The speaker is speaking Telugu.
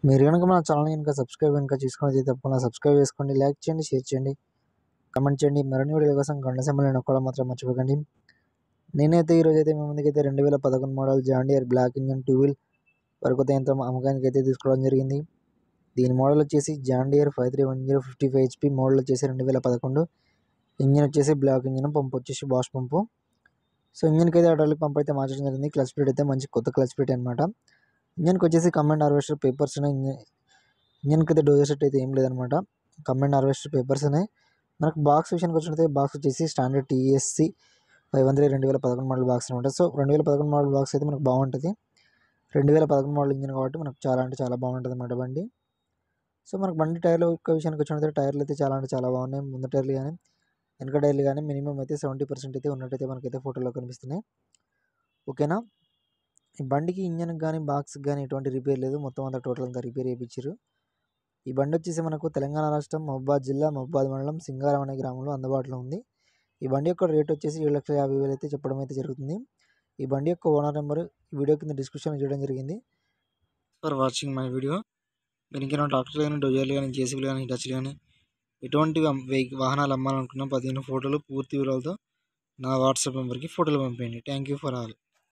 మీరు కనుక మన ఛానల్ కనుక సబ్స్క్రైబ్ కనుక చేసుకుని తప్పకుండా సబ్స్క్రైబ్ చేసుకోండి లైక్ చేయండి షేర్ చేయండి కమెంట్ చేయండి మరిన్ని వీడియోల కోసం గంట సింబల్ నొక్కడం మాత్రం మర్చిపోకండి నేనైతే ఈరోజు అయితే మీ ముందుకైతే రెండు వేల పదకొండు model John Deere black engine two wheel వరకు యంత్రం అమ్మకానికి అయితే తీసుకోవడం జరిగింది దీని మోడల్ వచ్చేసి John Deere five three one zero fifty five HP model వచ్చేసి రెండు వేల పదకొండు ఇంజిన్ వచ్చేసి బ్లాక్ ఇంజిన్ పంపు వచ్చేసి బాష్ పంపు సో ఇంజిన్కి అయితే అటాలిక్ పంప్ అయితే మార్చడం జరిగింది క్లచ్ ప్లేట్ అయితే మంచి కొత్త క్లచ్ ప్లేట్ అనమాట ఇంజన్కి వచ్చేసి కమెంట్ హార్వెస్టర్ పేపర్స్ ఉన్నాయి ఇంజన్కి అయితే డోజర్ సెట్ అయితే ఏం లేదనమాట కమెంట్ హార్వెస్టర్ పేపర్స్ ఉన్నాయి మనకు బాక్స్ విషయానికి వచ్చినట్లయితే బాక్స్ వచ్చేసి స్టాండర్డ్ టీఎస్సి ఫైవ్ వందల రెండు వేల పదకొండు మోడల్ బాక్స్ అనమాట సో రెండు వేల పదకొండు మోడల్ బాక్స్ అయితే మనకు బాగుంటుంది రెండు వేల పదకొండు మోడల్ ఇంజిన్ కాబట్టి మనకు చాలా అంటే చాలా బాగుంటుంది అనమాట బండి సో మనకు బండి టైర్లు ఒక్క విషయానికి వచ్చినట్లయితే టైర్లు అయితే చాలా అంటే చాలా బాగున్నాయి ముందు టైర్లు కానీ వెనక టైర్లు కానీ మినిమం అయితే సెవెంటీ పర్సెంట్ అయితే ఉన్నట్టయితే మనకైతే ఫోటోలో కనిపిస్తున్నాయి ఓకేనా ఈ బండికి ఇంజన్కి కానీ బాక్స్కి కానీ ఎటువంటి రిపేర్ లేదు మొత్తం అంతా టోటల్ అంతా రిపేర్ చేయించారు ఈ బండి వచ్చేసి మనకు తెలంగాణ రాష్ట్రం మహబాద్ జిల్లా మహబాద్ మండలం సింగారం అనే గ్రామంలో అందుబాటులో ఉంది ఈ బండి యొక్క రేట్ వచ్చేసి ఏడు లక్షల యాభై వేలు అయితే చెప్పడం అయితే జరుగుతుంది ఈ బండి యొక్క ఓనర్ నెంబర్ ఈ వీడియో కింద డిస్క్రిప్షన్లో చేయడం జరిగింది ఫర్ వాచింగ్ మై వీడియో మీరు ఇంకేమైనా ట్రాక్టర్లు కానీ డొజర్లు కానీ జేసీబీలు కానీ హిటాచీలు కానీ ఎటువంటి వెహికల్ వాహనాలు అమ్మాలనుకున్న పదిహేను ఫోటోలు పూర్తి వివరాలతో నా వాట్సాప్ నెంబర్కి ఫోటోలు పంపేయండి థ్యాంక్ యూ ఫర్ ఆల్